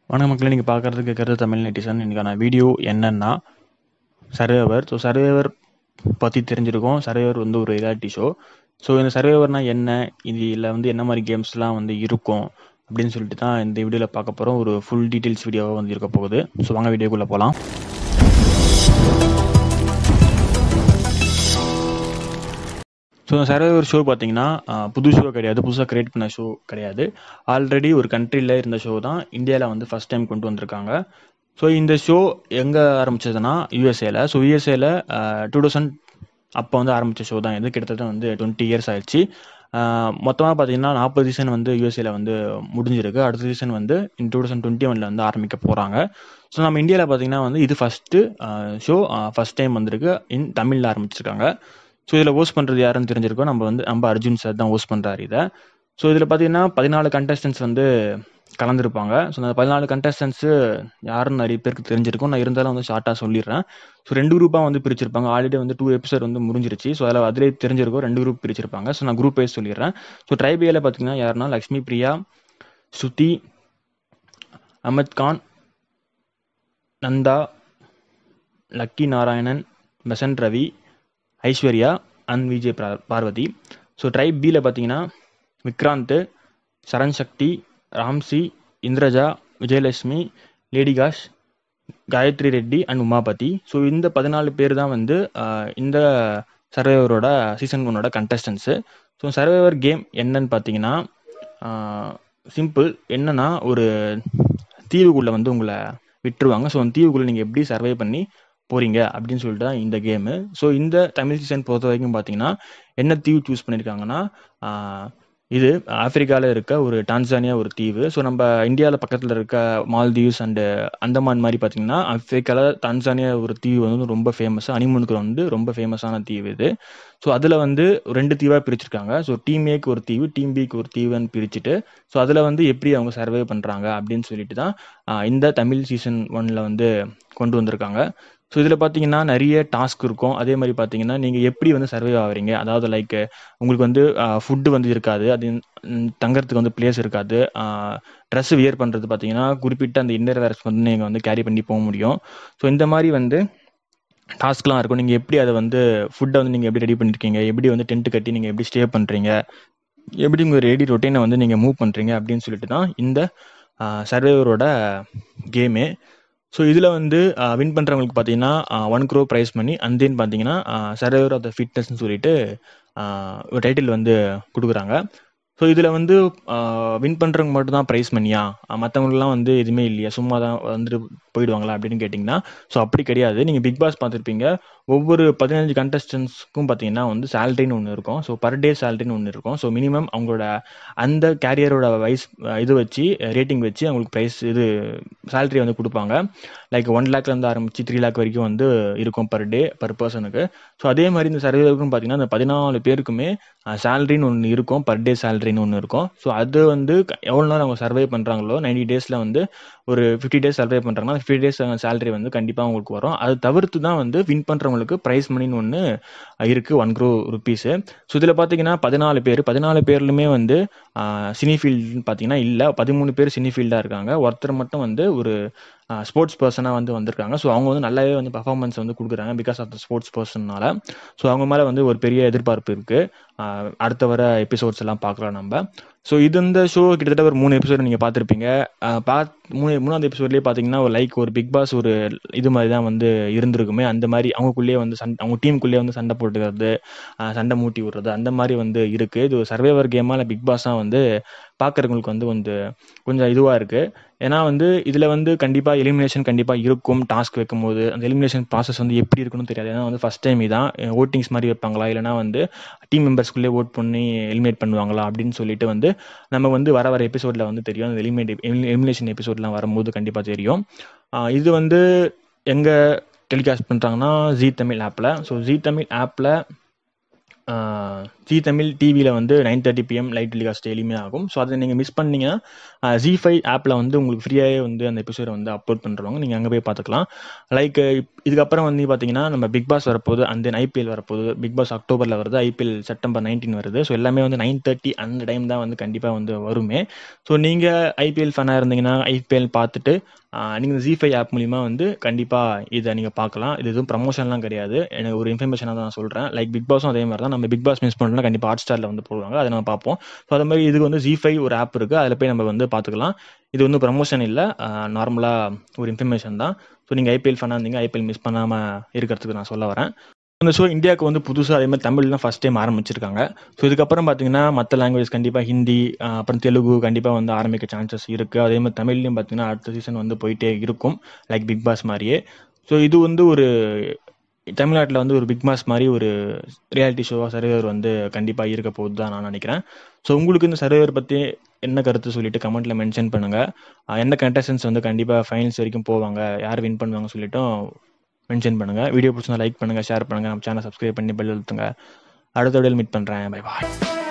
வணக்கம் மக்களே நீங்கள் பார்க்குறது கேட்குறது தமிழ் நெட்டிசன் இன்றைக்கான வீடியோ என்னென்னா சர்வேவர் ஸோ சர்வேவர் பற்றி தெரிஞ்சிருக்கோம் சர்வேவர் வந்து ஒரு ரியாலிட்டி ஷோ ஸோ இந்த சர்வேவர்னால் என்ன இதில் வந்து என்ன மாதிரி கேம்ஸ்லாம் வந்து இருக்கும் அப்படின்னு சொல்லிட்டு தான் இந்த வீடியோவில் பார்க்க போகிறோம் ஒரு ஃபுல் டீட்டெயில்ஸ் வீடியோவாக வந்து இருக்க போகுது ஸோ வாங்க வீடியோக்குள்ளே போகலாம் ஸோ இந்த சர்வைவர் ஷோ பார்த்தீங்கன்னா ஆஹ், புது ஷோ கிடையாது புதுசாக கிரியேட் பண்ண ஷோ கிடையாது ஆல்ரெடி ஒரு கண்ட்ரியில் இருந்த ஷோ தான் இந்தியாவில் வந்து ஃபஸ்ட் டைம் கொண்டு வந்திருக்காங்க ஸோ இந்த ஷோ எங்கே ஆரம்பிச்சதுன்னா யூஎஸ்ஏல ஸோ யூஎஸ்ஏல டூ தௌசண்ட் அப்போ வந்து ஆரம்பித்த ஷோ தான் இது கிட்டத்தட்ட வந்து டுவெண்ட்டி இயர்ஸ் ஆயிடுச்சு மொத்தமாக பார்த்தீங்கன்னா நாற்பது சீசன் வந்து யூஎஸ்ஏல வந்து முடிஞ்சிருக்கு அடுத்த சீசன் வந்து இன் டூ தௌசண்ட் டுவெண்ட்டி ஒனில் வந்து ஆரம்பிக்க போகிறாங்க ஸோ நம்ம இந்தியாவில் பார்த்தீங்கன்னா வந்து இது ஃபஸ்ட்டு ஷோ ஃபஸ்ட் டைம் வந்திருக்கு இன் தமிழில் ஆரம்பிச்சிருக்காங்க ஸோ இதில் ஹோஸ்ட் பண்ணுறது யாருன்னு தெரிஞ்சிருக்கோம் நம்ம வந்து நம்ம அர்ஜுன் சார் தான் ஹோஸ்ட் பண்ணுறாரு இதை ஸோ இதில் பார்த்தீங்கன்னா பதினாலு கண்டஸ்டன்ஸ் வந்து கலந்துருப்பாங்க ஸோ அந்த பதினாலு கண்டஸ்டன்ஸு யாருன்னு நிறைய பேருக்கு தெரிஞ்சிருக்கும் நான் இருந்தாலும் வந்து ஷார்ட்டாக சொல்லிடுறேன் ஸோ ரெண்டு குரூப்பாக வந்து பிரிச்சிருப்பாங்க ஆல்ரெடி வந்து டூ எபிசோட் வந்து முடிஞ்சிருச்சு ஸோ அதில் அதிலே தெரிஞ்சிருக்கும் ரெண்டு குரூப் பிரிச்சிருப்பாங்க ஸோ நான் குரூப் வைஸ் சொல்லிடுறேன் ஸோ ட்ரைபியில் பார்த்தீங்கன்னா யாருன்னா Lakshmi Priya Shruti Ahmad Khan Nanda Lucky Narayanan Besant Ravi Aishwarya and Vijay பிரா- பார்வதி ஸோ ட்ரைப் பியில் பார்த்தீங்கன்னா Vikranth Saran Sakthi Ramsi Indraja Vijayalakshmi Lady Kash Gayathri Reddy and Umapathy so இந்த பதினாலு பேர் தான் வந்து ஆஹ், இந்த சர்வைவரோட சீசன் ஒன்னோட கண்டஸ்டன்ஸு ஸோ சர்வைவர் கேம் என்னன்னு பார்த்தீங்கன்னா சிம்பிள் என்னன்னா ஒரு தீவுக்குள்ளே வந்து உங்களை விட்டுருவாங்க ஸோ அந்த தீவுக்குள்ளே நீங்கள் எப்படி சர்வை பண்ணி போறீங்க அப்படின்னு சொல்லிட்டு தான் இந்த கேமு ஸோ இந்த தமிழ் சீசன் பொறுத்த வரைக்கும் பார்த்தீங்கன்னா என்ன தீவு சூஸ் பண்ணியிருக்காங்கன்னா ஆஹ், இது ஆப்பிரிக்காவில் இருக்க ஒரு டான்சானியா ஒரு தீவு ஸோ நம்ம இந்தியாவில் பக்கத்தில் இருக்க மால்தீவ்ஸ் அண்டு அந்தமான் மாதிரி பார்த்தீங்கன்னா ஆப்பிரிக்காவில் டான்சானியா ஒரு தீவு வந்து ரொம்ப ஃபேமஸ் அனிமூனுக்கு வந்து ரொம்ப ஃபேமஸான தீவு இது ஸோ அதில் வந்து ரெண்டு தீவாக பிரிச்சிருக்காங்க ஸோ டீம் ஏக்கு ஒரு தீவு டீம் பிக்கு ஒரு தீவுன்னு பிரிச்சுட்டு ஸோ அதில் வந்து எப்படி அவங்க சர்வே பண்ணுறாங்க அப்படின்னு சொல்லிட்டு தான் ஆஹ், இந்த தமிழ் சீசன் ஒன்ல வந்து கொண்டு வந்திருக்காங்க ஸோ இதில் பார்த்தீங்கன்னா நிறைய டாஸ்க் இருக்கும் அதே மாதிரி பார்த்தீங்கன்னா நீங்கள் எப்படி வந்து சர்வே ஆகுறீங்க அதாவது லைக் உங்களுக்கு வந்து ஃபுட்டு வந்து இருக்காது அது ம், தங்கறதுக்கு வந்து பிளேஸ் இருக்காது ட்ரெஸ் வியர் பண்ணுறது பார்த்தீங்கன்னா குறிப்பிட்ட அந்த இன்னர் வேர்ஸ் வந்து நீங்கள் வந்து கேரி பண்ணி போக முடியும் ஸோ இந்த மாதிரி வந்து டாஸ்க்லாம் இருக்கும் நீங்கள் எப்படி அதை வந்து ஃபுட்டை வந்து நீங்கள் எப்படி ரெடி பண்ணியிருக்கீங்க எப்படி வந்து டென்ட் கட்டி நீங்கள் எப்படி ஸ்டே பண்ணுறீங்க எப்படி உங்கள் ரெடி ரொட்டீனை வந்து நீங்கள் மூவ் பண்ணுறீங்க அப்படின்னு சொல்லிட்டு தான் இந்த சர்வேவரோட கேமு ஸோ இதில் வந்து வின் பண்ணுறவங்களுக்கு பார்த்தீங்கன்னா ஒன் க்ரோ ப்ரைஸ் பண்ணி அண்ட் தென் பார்த்தீங்கன்னா சர்வேவர் ஆஃப் த ஃபிட்னஸ்னு சொல்லிட்டு ஆஹ், ஒரு டைட்டில் வந்து கொடுக்குறாங்க ஸோ இதில் வந்து வின் பண்ணுறவங்க மட்டும் தான் ப்ரைஸ் பண்ணியா மற்றவங்களுக்குலாம் வந்து எதுவுமே இல்லையா சும்மா தான் வந்துட்டு போயிடுவாங்களா அப்படின்னு கேட்டிங்கன்னா ஸோ அப்படி கிடையாது நீங்கள் பிக் பாஸ் பார்த்துருப்பீங்க ஒவ்வொரு பதினஞ்சு கண்டஸ்டன்ஸ்க்கும் பார்த்தீங்கன்னா வந்து சேலரின்னு ஒன்று இருக்கும் ஸோ பர் டே சேலரின்னு ஒன்று இருக்கும் ஸோ மினிமம் அவங்களோட அந்த கேரியரோட வைஸ் இது வச்சு ரேட்டிங் வச்சு அவங்களுக்கு ப்ரைஸ் இது சேலரி வந்து கொடுப்பாங்க லைக் ஒன் லேக்லேருந்து ஆரம்பிச்சு த்ரீ லேக் வரைக்கும் வந்து இருக்கும் பர் டே பர் பர்சனுக்கு ஸோ அதே மாதிரி இந்த சர்வேக்கும் பார்த்தீங்கன்னா இந்த பதினாலு பேருக்குமே சேலரின்னு ஒன்று இருக்கும் பர் டே சேலரின்னு ஒன்று இருக்கும் ஸோ அது வந்து க- எவ்வளோ நாள் அவங்க சர்வே பண்ணுறாங்களோ நைன்டி டேஸில் வந்து ஒரு ஃபிஃப்டி டேஸ் சர்வே பண்ணுறாங்கன்னா ஃபிஃப்டி டேஸ் சேலரி வந்து கண்டிப்பாக அவங்களுக்கு வரும் அது தவிர்த்து தான் வந்து வின் பண்ணுறவங்களுக்கு ப்ரைஸ் மணின்னு ஒன்று இருக்குது ஒன் க்ரோ ருப்பீஸு ஸோ இதில் பார்த்தீங்கன்னா பதினாலு பேர் பதினாலு பேர்லுமே வந்து சினி ஃபீல்டுன்னு பார்த்தீங்கன்னா இல்லை பதிமூணு பேர் சினி ஃபீல்டாக இருக்காங்க ஒருத்தர் மட்டும் வந்து ஒரு ஸ்போர்ட்ஸ் பர்சனாக வந்து வந்திருக்காங்க ஸோ அவங்க வந்து நல்லாவே வந்து பர்ஃபார்மன்ஸ் வந்து கொடுக்குறாங்க பிகாஸ் ஆஃப் த ஸ்போர்ட்ஸ் பர்சன்னால ஸோ அவங்க மேலே வந்து ஒரு பெரிய எதிர்பார்ப்பு இருக்குது அடுத்த வர எபிசோட்ஸ் எல்லாம் பார்க்கலாம் நம்ம ஸோ இது இந்த ஷோ கிட்டத்தட்ட ஒரு மூணு எபிசோட் நீங்கள் பார்த்துருப்பீங்க பாத் மூணு மூணாவது எபிசோட்லேயே பார்த்தீங்கன்னா ஒரு லைக் ஒரு பிக் பாஸ் ஒரு இது மாதிரி தான் வந்து இருந்திருக்குமே அந்த மாதிரி அவங்களுக்குள்ளேயே வந்து சண்டை அவங்க டீமுக்குள்ளேயே வந்து சண்டை போட்டுக்கிறது ஆஹ் சண்டை மூட்டி விடுறது அந்த மாதிரி வந்து இருக்குது இது ஒரு சர்வைவர் கேமாக இல்லை பிக் பாஸாக வந்து பார்க்குறவங்களுக்கு வந்து கொஞ்சம் கொஞ்சம் இதுவாக இருக்குது ஏன்னா வந்து இதில் வந்து கண்டிப்பாக எலிமினேஷன் கண்டிப்பாக இருக்கும் டாஸ்க் வைக்கும்போது அந்த எலிமினேஷன் ப்ராசஸ் வந்து எப்படி இருக்குன்னு தெரியாது ஏன்னா வந்து ஃபஸ்ட் டைம் இதான் ஓட்டிங்ஸ் மாதிரி வைப்பாங்களா இல்லைனா வந்து டீம் மெம்பர்ஸ்குள்ளே ஓட் பண்ணி எலிமினேட் பண்ணுவாங்களா அப்படின்னு சொல்லிட்டு வந்து நம்ம வந்து வர வர எபிசோடில் வந்து தெரியும் அந்த எலிமினேட் எலிமினேஷன் எபிசோட்லாம் வரும்போது கண்டிப்பாக தெரியும் ஆஹ் இது வந்து எங்கே டெலிகாஸ்ட் பண்ணுறாங்கன்னா ஜி தமிழ் ஆப்பில் ஸோ ஜி தமிழ் ஆப்பில் ஜி தமிழ் டிவியில் வந்து நைன் தேர்ட்டி பிஎம் லைட் டெலிகாஸ்ட் டெய்லியுமே ஆகும் ஸோ அதை நீங்கள் மிஸ் பண்ணீங்கன்னா ஜி ஃபைவ் ஆப்பில் வந்து உங்களுக்கு ஃப்ரீயாகவே வந்து அந்த எபிசோடை வந்து அப்லோட் பண்ணுறவங்க நீங்கள் அங்கே போய் பார்த்துக்கலாம் லைக் இதுக்கப்புறம் வந்து பார்த்தீங்கன்னா நம்ம பிக் பாஸ் வரப்போகுது அண்ட் தென் ஐபிஎல் வரப்போகுது பிக் பாஸ் அக்டோபரில் வருது ஐபிஎல் செப்டம்பர் நைன்டீன் வருது ஸோ எல்லாமே வந்து நைன் தேர்ட்டி அந்த டைம் தான் வந்து கண்டிப்பாக வந்து வருமே ஸோ நீங்கள் ஐபிஎல் ஃபேனாக இருந்தீங்கன்னா ஐபிஎல் பார்த்துட்டு நீங்கள் ஜி ஃபைவ் ஆப் மூலிமா வந்து கண்டிப்பாக இதை நீங்கள் பார்க்கலாம் இது எதுவும் ப்ரமோஷன்லாம் கிடையாது எனக்கு ஒரு இன்ஃபர்மேஷனாக தான் நான் சொல்கிறேன் லைக் பிக் பாஸும் அதே மாதிரி தான் நம்ம பிக் பாஸ் மிஸ் பண்ணோம்னா கண்டிப்பாக ஹாட் ஸ்டாரில் வந்து போடுவாங்க அதை நம்ம பார்ப்போம் ஸோ அது மாதிரி இதுக்கு வந்து ஜி ஃபைவ் ஒரு ஆப் இருக்குது அதில் போய் நம்ம வந்து பார்த்துக்கலாம் இது வந்து ப்ரமோஷன் இல்லை நார்மலாக ஒரு இன்ஃபர்மேஷன் தான் ஸோ நீங்கள் ஐபிஎல் ஃபேனாக இருந்தீங்க ஐபிஎல் மிஸ் பண்ணாமல் இருக்கிறதுக்கு நான் சொல்ல வரேன் இந்த ஷோ இந்தியாவுக்கு வந்து புதுசாக அதே மாதிரி தமிழ் தான் ஃபஸ்ட் டைம் ஆரம்பிச்சிருக்காங்க ஸோ இதுக்கப்புறம் பார்த்தீங்கன்னா மற்ற லாங்குவேஜ் கண்டிப்பாக ஹிந்தி ஆஹ் அப்புறம் தெலுங்கு கண்டிப்பாக வந்து ஆரம்பிக்க சான்சஸ் இருக்குது அதே மாதிரி தமிழ்லையும் பார்த்தீங்கன்னா அடுத்த சீசன் வந்து போயிட்டே இருக்கும் லைக் பிக் பாஸ் மாதிரியே ஸோ இது வந்து ஒரு தமிழ்நாட்டில் வந்து ஒரு பிக் பாஸ் மாதிரி ஒரு ரியாலிட்டி ஷோவாக சர்வேவர் வந்து கண்டிப்பாக இருக்க போகுது தான் நான் நினைக்கிறேன் ஸோ உங்களுக்கு இந்த சர்வேவர் பற்றி என்ன கருத்து சொல்லிட்டு கமெண்ட்டில் மென்ஷன் பண்ணுங்கள் எந்த கண்டஸ்டன்ஸ் வந்து கண்டிப்பாக ஃபைனல்ஸ் வரைக்கும் போவாங்க யார் வின் பண்ணுவாங்க சொல்லிட்டும் மென்ஷன் பண்ணுங்கள் வீடியோ பிடிச்சிருந்தா லைக் பண்ணுங்கள் ஷேர் பண்ணுங்கள் நம்ம சேனல் சப்ஸ்கிரைப் பண்ணி பெல் அழுத்துங்க அடுத்த வீடியோவில் மீட் பண்ணுறேன் பை பாய்